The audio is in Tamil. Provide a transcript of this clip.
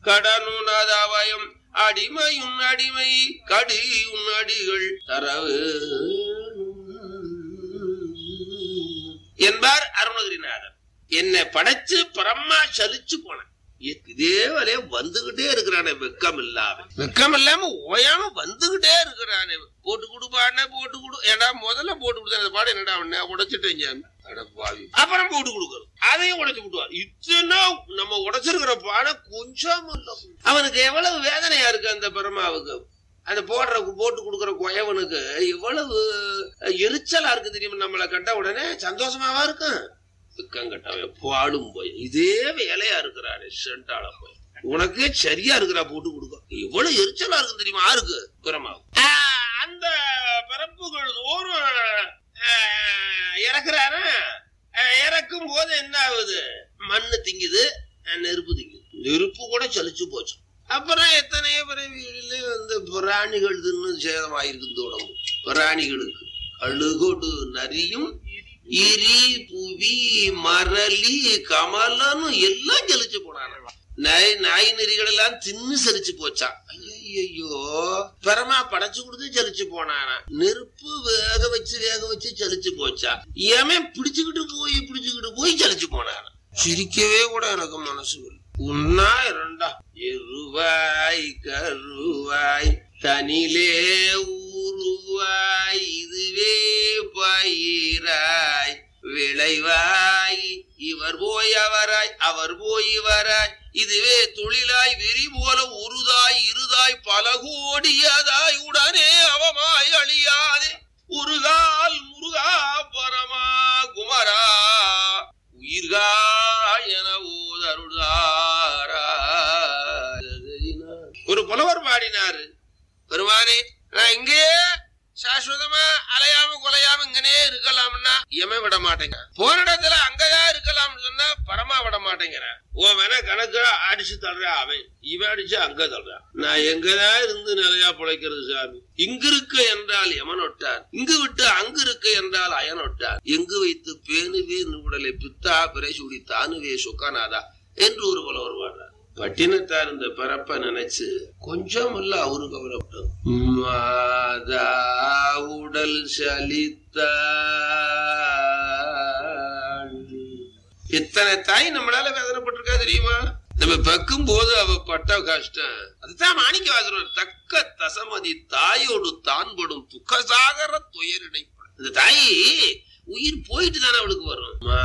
கடனுனதாவயம் அடிமையும் அடிமை கடியும் அடிகள் தரவு என்பார் அருணகிரிநாதர் என்னை படைச்சு பரமா சலிச்சு போனேன் இதே வேலைய வந்துகிட்டே இருக்கிறானே வெக்கம் இல்லாம வெக்கம் இல்லாம ஓயாம வந்துகிட்டே இருக்கிறானே போட்டு கொடுப்பானே போட்டு கொடு ஏடா முதல்ல போட்டு கொடுத்தேன் அந்த பாடம் என்னடா உடனே உடைச்சிட்டேன் ஞான். அட பாவி. அப்புறம் போட்டு கொடுக்கணும் அதையும் உடைச்சு விட்டுவார் இத்தனை நம்ம உடைச்சிருக்கிற பாடம் கொஞ்சம் இல்ல அவனுக்கு எவ்வளவு வேதனையா இருக்கு அந்த பெருமாவுக்கு அந்த போடுற போட்டு கொடுக்குற குயவனுக்கு எவ்வளவு எரிச்சலா இருக்கு தெரியுமா நம்மளை கட்ட உடனே சந்தோஷமாவா இருக்கும் துக்கங்கட்டவன் பாடும் போய் இதே வேலையா இருக்கிறாரு சென்டால போய் உனக்கு சரியா இருக்கிறா போட்டு கொடுக்க எவ்வளவு எரிச்சலா இருக்கு தெரியுமா யாருக்கு பிரமாவும் அந்த பிறப்புகள் தோறும் ஆஹ், இறக்குறாரு ஆஹ், இறக்கும் போது என்ன ஆகுது மண்ணு திங்குது ஆஹ், நெருப்பு திங்குது நெருப்பு கூட சலிச்சு போச்சு அப்புறம் எத்தனையோ பிறவிகளில வந்து பிராணிகள் தின்னு சேதமாயிருக்கு இந்த உடம்பு பிராணிகளுக்கு அழுகொடு நரியும் இரி புவி மரளி கமலன்னு எல்லாம் ஜலிச்சு போனாங்க நாய் நாய் நெறிகள் எல்லாம் தின்னு செரிச்சு போச்சா ஐயோ பரமா படைச்சு கொடுத்து ஜலிச்சு போனானா நெருப்பு வேக வச்சு வேக வச்சு ஜலிச்சு போச்சா ஏன் பிடிச்சுக்கிட்டு போய் பிடிச்சுக்கிட்டு போய் ஜலிச்சு போனானா சிரிக்கவே கூட எனக்கு மனசு வரல. உன்னா இரண்டா எருவாய் கருவாய் தனிலே ஊருவாய் இதுவே பயிராய் விளைவாய் இவர் போய் அவராய் அவர் போய் இவராய் இதுவே தொழிலாய் வெறி போல உருதாய் இருதாய் பல கோடியதாய் உடனே அவமாய் அழியாதே உருகால் முருகா பரமா குமரா உயிர்கா என ஊதருளாரா ஒரு புலவர் பாடினாரு பெருமானே நான் இங்கேயே சாஸ்வதமா அலையாம கொலையாம இங்கனே இருக்கலாம்னா இவன் விட மாட்டேங்க போன இடத்துல அங்கதான் இருக்கலாம்னு சொன்னா பரமா விட மாட்டேங்கிறான் உன் வேணா கணக்கு அடிச்சு தள்ளுறா அவன் இவன் அடிச்சு அங்க தள்ளுறான் நான் எங்கதான் இருந்து நிலையா பிழைக்கிறது சாமி இங்கு இருக்க என்றால் எமனொட்டார் இங்கு விட்டு அங்கு இருக்க என்றால் அயனொட்டார் எங்கு வைத்து பேணுவே உடலை பித்தா பிறை சுடி தானுவே சுக்கானாதா என்று ஒரு புலவர் பாடுறார் பட்டினத்தார் இந்த பிறப்ப நினைச்சு கொஞ்சம் இல்ல அவரு கவலைப்படும் மாதா உடல் சலித்த இத்தனை தாய் நம்மளால வேதனைப்பட்டிருக்கா தெரியுமா நம்ம பக்கும் போது அவ பட்ட கஷ்டம் அதுதான் மாணிக்க வாசனர் தக்க தசமதி தாயோடு தான்படும் துக்கசாகர துயரிடை இந்த தாய் உயிர் போயிட்டு தானே அவளுக்கு வரும்